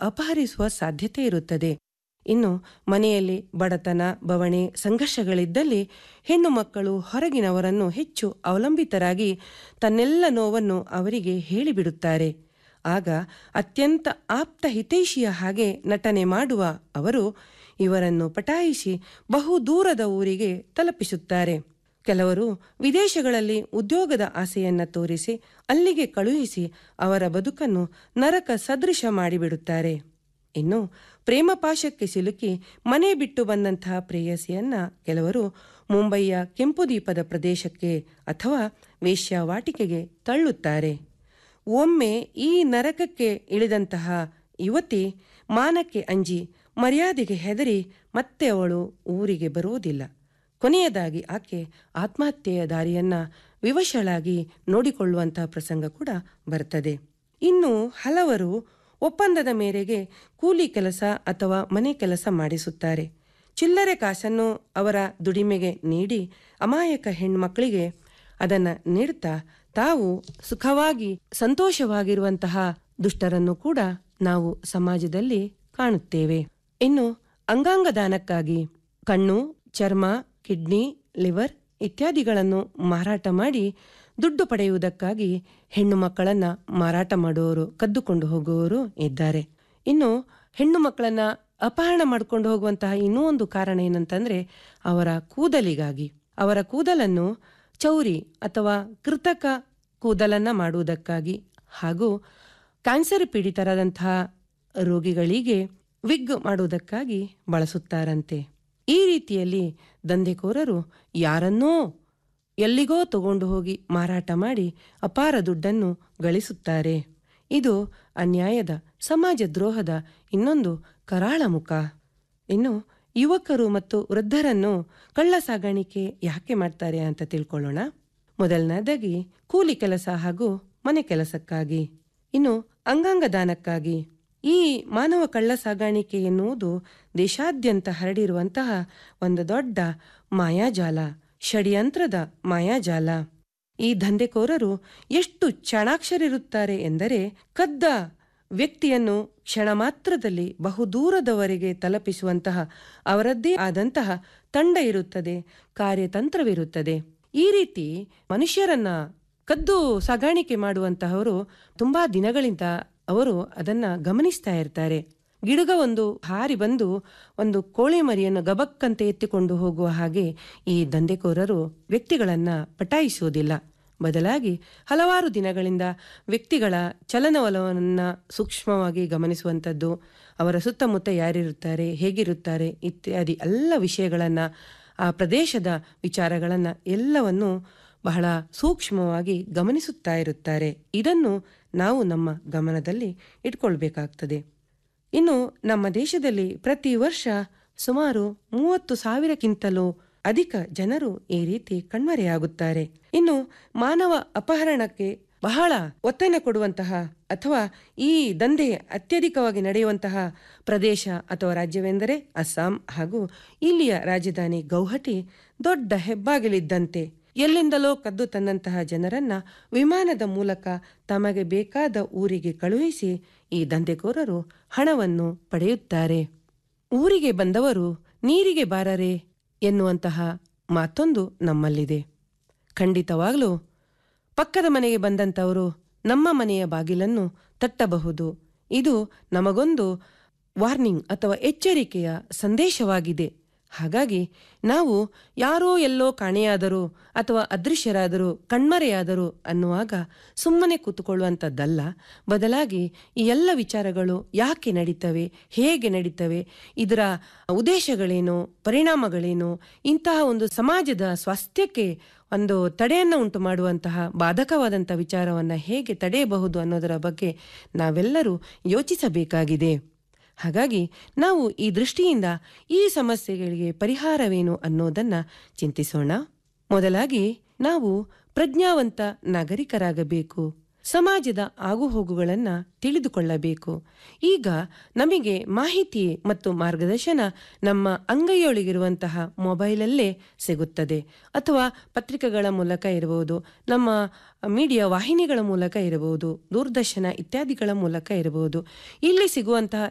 ಅಪಹರಿಸುವ ಸಾಧ್ಯತೆ ಇರುತ್ತದೆ ಇನ್ನು ಮನೆಯಲ್ಲಿ ಬಡತನ ಬವಣೆ ಸಂಘರ್ಷಗಳಿದ್ದಲ್ಲಿ ಹೆಣ್ಣು ಮಕ್ಕಳು ಹೊರಗಿನವರನ್ನು ಹೆಚ್ಚು ಅವಲಂಬಿತರಾಗಿ ತನ್ನೆಲ್ಲ ನೋವನ್ನು ಅವರಿಗೆ ಹೇಳಿಬಿಡುತ್ತಾರೆ ಆಗ ಅತ್ಯಂತ ಆಪ್ತ ಹಿತೈಷಿಯ ಹಾಗೆ ನಟನೆ ಮಾಡುವ ಅವರು ಇವರನ್ನು ಪಟಾಯಿಸಿ ಬಹು ದೂರದ ಊರಿಗೆ ತಲುಪಿಸುತ್ತಾರೆ ಕೆಲವರು ವಿದೇಶಗಳಲ್ಲಿ ಉದ್ಯೋಗದ ಆಸೆಯನ್ನ ತೋರಿಸಿ ಅಲ್ಲಿಗೆ ಕಳುಹಿಸಿ ಅವರ ಬದುಕನ್ನು ನರಕ ಸದೃಶ ಮಾಡಿಬಿಡುತ್ತಾರೆ ಇನ್ನು ಪ್ರೇಮ ಪಾಶಕ್ಕೆ ಸಿಲುಕಿ ಮನೆ ಬಿಟ್ಟು ಬಂದಂತಹ ಪ್ರೇಯಸಿಯನ್ನ ಕೆಲವರು ಮುಂಬಯಿಯ ಕೆಂಪು ದೀಪದ ಪ್ರದೇಶಕ್ಕೆ ಅಥವಾ ವೇಶ್ಯಾವಾಟಿಕೆಗೆ ತಳ್ಳುತ್ತಾರೆ ಒಮ್ಮೆ ಈ ನರಕಕ್ಕೆ ಇಳಿದಂತಹ ಯುವತಿ ಮಾನಕ್ಕೆ ಅಂಜಿ ಮರ್ಯಾದೆಗೆ ಹೆದರಿ ಮತ್ತೆ ಅವಳು ಊರಿಗೆ ಬರುವುದಿಲ್ಲ ಕೊನೆಯದಾಗಿ ಆಕೆ ಆತ್ಮಹತ್ಯೆಯ ದಾರಿಯನ್ನ ವಿವಶಳಾಗಿ ನೋಡಿಕೊಳ್ಳುವಂತಹ ಪ್ರಸಂಗ ಕೂಡ ಬರ್ತದೆ ಇನ್ನು ಹಲವರು ಒಪ್ಪಂದದ ಮೇರೆಗೆ ಕೂಲಿ ಕೆಲಸ ಅಥವಾ ಮನೆ ಕೆಲಸ ಮಾಡಿಸುತ್ತಾರೆ ಚಿಲ್ಲರೆ ಕಾಸನ್ನು ಅವರ ದುಡಿಮೆಗೆ ನೀಡಿ ಅಮಾಯಕ ಹೆಣ್ಮಕ್ಕಳಿಗೆ ಅದನ್ನು ನೀಡುತ್ತಾ ತಾವು ಸುಖವಾಗಿ ಸಂತೋಷವಾಗಿರುವಂತಹ ದುಷ್ಟರನ್ನು ಕೂಡ ನಾವು ಸಮಾಜದಲ್ಲಿ ಕಾಣುತ್ತೇವೆ ಇನ್ನು ಅಂಗಾಂಗ ದಾನಕ್ಕಾಗಿ ಕಣ್ಣು ಚರ್ಮ ಕಿಡ್ನಿ ಲಿವರ್ ಇತ್ಯಾದಿಗಳನ್ನು ಮಾರಾಟ ಮಾಡಿ ದುಡ್ಡು ಪಡೆಯುವುದಕ್ಕಾಗಿ ಹೆಣ್ಣು ಮಕ್ಕಳನ್ನ ಮಾರಾಟ ಮಾಡುವವರು ಕದ್ದುಕೊಂಡು ಹೋಗುವವರು ಇದ್ದಾರೆ ಇನ್ನು ಹೆಣ್ಣು ಮಕ್ಕಳನ್ನ ಅಪಹರಣ ಮಾಡಿಕೊಂಡು ಹೋಗುವಂತಹ ಇನ್ನೂ ಒಂದು ಕಾರಣ ಏನಂತಂದ್ರೆ ಅವರ ಕೂದಲಿಗಾಗಿ ಅವರ ಕೂದಲನ್ನು ಚೌರಿ ಅಥವಾ ಕೃತಕ ಕೂದಲನ್ನ ಮಾಡುವುದಕ್ಕಾಗಿ ಹಾಗೂ ಕ್ಯಾನ್ಸರ್ ಪೀಡಿತರಾದಂತಹ ರೋಗಿಗಳಿಗೆ ವಿಗ್ ಮಾಡುವುದಕ್ಕಾಗಿ ಬಳಸುತ್ತಾರಂತೆ ಈ ರೀತಿಯಲ್ಲಿ ದಂಧೆಕೋರರು ಯಾರನ್ನೋ ಎಲ್ಲಿಗೋ ತಗೊಂಡು ಹೋಗಿ ಮಾರಾಟ ಮಾಡಿ ಅಪಾರ ದುಡ್ಡನ್ನು ಗಳಿಸುತ್ತಾರೆ ಇದು ಅನ್ಯಾಯದ ಸಮಾಜ ದ್ರೋಹದ ಇನ್ನೊಂದು ಕರಾಳ ಮುಖ ಇನ್ನು ಯುವಕರು ಮತ್ತು ವೃದ್ಧರನ್ನು ಕಳ್ಳ ಸಾಗಾಣಿಕೆ ಯಾಕೆ ಮಾಡ್ತಾರೆ ಅಂತ ತಿಳ್ಕೊಳ್ಳೋಣ ಮೊದಲನೇದಾಗಿ ಕೂಲಿ ಕೆಲಸ ಹಾಗೂ ಮನೆ ಕೆಲಸಕ್ಕಾಗಿ ಇನ್ನು ಅಂಗಾಂಗ ದಾನಕ್ಕಾಗಿ ಈ ಮಾನವ ಕಳ್ಳ ಸಾಗಾಣಿಕೆ ಎನ್ನುವುದು ದೇಶಾದ್ಯಂತ ಹರಡಿರುವಂತಹ ಒಂದು ದೊಡ್ಡ ಮಾಯಾಜಾಲ ಷಡ್ಯಂತ್ರದ ಮಾಯಾಜಾಲ ಈ ದಂಧೆಕೋರರು ಎಷ್ಟು ಚಾಣಾಕ್ಷರಿರುತ್ತಾರೆ ಎಂದರೆ ಕದ್ದ ವ್ಯಕ್ತಿಯನ್ನು ಕ್ಷಣ ಮಾತ್ರದಲ್ಲಿ ಬಹುದೂರದವರೆಗೆ ತಲುಪಿಸುವಂತಹ ಅವರದ್ದೇ ಆದಂತಹ ತಂಡ ಇರುತ್ತದೆ ಕಾರ್ಯತಂತ್ರವಿರುತ್ತದೆ ಈ ರೀತಿ ಮನುಷ್ಯರನ್ನ ಕದ್ದು ಸಾಗಾಣಿಕೆ ಮಾಡುವಂತಹವರು ತುಂಬಾ ದಿನಗಳಿಂದ ಅವರು ಅದನ್ನ ಗಮನಿಸ್ತಾ ಇರ್ತಾರೆ ಗಿಡುಗ ಒಂದು ಹಾರಿ ಬಂದು ಒಂದು ಕೋಳಿ ಮರಿಯನ್ನು ಗಬಕ್ಕಂತೆ ಎತ್ತಿಕೊಂಡು ಹೋಗುವ ಹಾಗೆ ಈ ದಂಧೆಕೋರರು ವ್ಯಕ್ತಿಗಳನ್ನ ಪಟಾಯಿಸುವುದಿಲ್ಲ ಬದಲಾಗಿ ಹಲವಾರು ದಿನಗಳಿಂದ ವ್ಯಕ್ತಿಗಳ ಚಲನವಲನವನ್ನು ಸೂಕ್ಷ್ಮವಾಗಿ ಗಮನಿಸುವಂಥದ್ದು ಅವರ ಸುತ್ತಮುತ್ತ ಯಾರಿರುತ್ತಾರೆ ಹೇಗಿರುತ್ತಾರೆ ಇತ್ಯಾದಿ ಎಲ್ಲ ವಿಷಯಗಳನ್ನು ಆ ಪ್ರದೇಶದ ವಿಚಾರಗಳನ್ನು ಎಲ್ಲವನ್ನು ಬಹಳ ಸೂಕ್ಷ್ಮವಾಗಿ ಗಮನಿಸುತ್ತಾ ಇರುತ್ತಾರೆ ಇದನ್ನು ನಾವು ನಮ್ಮ ಗಮನದಲ್ಲಿ ಇಟ್ಕೊಳ್ಬೇಕಾಗ್ತದೆ ಇನ್ನು ನಮ್ಮ ದೇಶದಲ್ಲಿ ಪ್ರತಿ ವರ್ಷ ಸುಮಾರು ಮೂವತ್ತು ಸಾವಿರಕ್ಕಿಂತಲೂ ಅಧಿಕ ಜನರು ಈ ರೀತಿ ಕಣ್ಮರೆಯಾಗುತ್ತಾರೆ ಇನ್ನು ಮಾನವ ಅಪಹರಣಕ್ಕೆ ಬಹಳ ಒತ್ತನ್ನು ಕೊಡುವಂತಹ ಅಥವಾ ಈ ದಂಧೆ ಅತ್ಯಧಿಕವಾಗಿ ನಡೆಯುವಂತಹ ಪ್ರದೇಶ ಅಥವಾ ರಾಜ್ಯವೆಂದರೆ ಅಸ್ಸಾಂ ಹಾಗೂ ಇಲ್ಲಿಯ ರಾಜಧಾನಿ ಗೌಹಟಿ ದೊಡ್ಡ ಹೆಬ್ಬಾಗಿಲಿದ್ದಂತೆ ಎಲ್ಲಿಂದಲೋ ಕದ್ದು ತಂದಂತಹ ಜನರನ್ನ ವಿಮಾನದ ಮೂಲಕ ತಮಗೆ ಬೇಕಾದ ಊರಿಗೆ ಕಳುಹಿಸಿ ಈ ದಂಧೆಕೋರರು ಹಣವನ್ನು ಪಡೆಯುತ್ತಾರೆ ಊರಿಗೆ ಬಂದವರು ನೀರಿಗೆ ಬಾರರೆ ಎನ್ನುವಂತಹ ಮಾತೊಂದು ನಮ್ಮಲ್ಲಿದೆ ಖಂಡಿತವಾಗಲೂ ಪಕ್ಕದ ಮನೆಗೆ ಬಂದಂಥವರು ನಮ್ಮ ಮನೆಯ ಬಾಗಿಲನ್ನು ತಟ್ಟಬಹುದು ಇದು ನಮಗೊಂದು ವಾರ್ನಿಂಗ್ ಅಥವಾ ಎಚ್ಚರಿಕೆಯ ಸಂದೇಶವಾಗಿದೆ ಹಾಗಾಗಿ ನಾವು ಯಾರೋ ಎಲ್ಲೋ ಕಾಣೆಯಾದರೂ ಅಥವಾ ಅದೃಶ್ಯರಾದರೂ ಕಣ್ಮರೆಯಾದರೂ ಅನ್ನುವಾಗ ಸುಮ್ಮನೆ ಕೂತುಕೊಳ್ಳುವಂಥದ್ದಲ್ಲ ಬದಲಾಗಿ ಈ ಎಲ್ಲ ವಿಚಾರಗಳು ಯಾಕೆ ನಡೀತವೆ ಹೇಗೆ ನಡೀತವೆ ಇದರ ಉದ್ದೇಶಗಳೇನು ಪರಿಣಾಮಗಳೇನು ಇಂತಹ ಒಂದು ಸಮಾಜದ ಸ್ವಾಸ್ಥ್ಯಕ್ಕೆ ಒಂದು ತಡೆಯನ್ನು ಉಂಟು ಮಾಡುವಂತಹ ಬಾಧಕವಾದಂಥ ವಿಚಾರವನ್ನು ಹೇಗೆ ತಡೆಯಬಹುದು ಅನ್ನೋದರ ಬಗ್ಗೆ ನಾವೆಲ್ಲರೂ ಯೋಚಿಸಬೇಕಾಗಿದೆ ಹಾಗಾಗಿ ನಾವು ಈ ದೃಷ್ಟಿಯಿಂದ ಈ ಸಮಸ್ಯೆಗಳಿಗೆ ಪರಿಹಾರವೇನು ಅನ್ನೋದನ್ನ ಚಿಂತಿಸೋಣ ಮೊದಲಾಗಿ ನಾವು ಪ್ರಜ್ಞಾವಂತ ನಾಗರಿಕರಾಗಬೇಕು ಸಮಾಜದ ಆಗುಹೋಗುಗಳನ್ನ ತಿಳಿದುಕೊಳ್ಳಬೇಕು ಈಗ ನಮಗೆ ಮಾಹಿತಿ ಮತ್ತು ಮಾರ್ಗದರ್ಶನ ನಮ್ಮ ಅಂಗೈಯೊಳಗಿರುವಂತಹ ಮೊಬೈಲಲ್ಲೇ ಸಿಗುತ್ತದೆ ಅಥವಾ ಪತ್ರಿಕೆಗಳ ಮೂಲಕ ಇರಬಹುದು ನಮ್ಮ ಮೀಡಿಯಾ ವಾಹಿನಿಗಳ ಮೂಲಕ ಇರಬಹುದು ದೂರದರ್ಶನ ಇತ್ಯಾದಿಗಳ ಮೂಲಕ ಇರಬಹುದು ಇಲ್ಲಿ ಸಿಗುವಂತಹ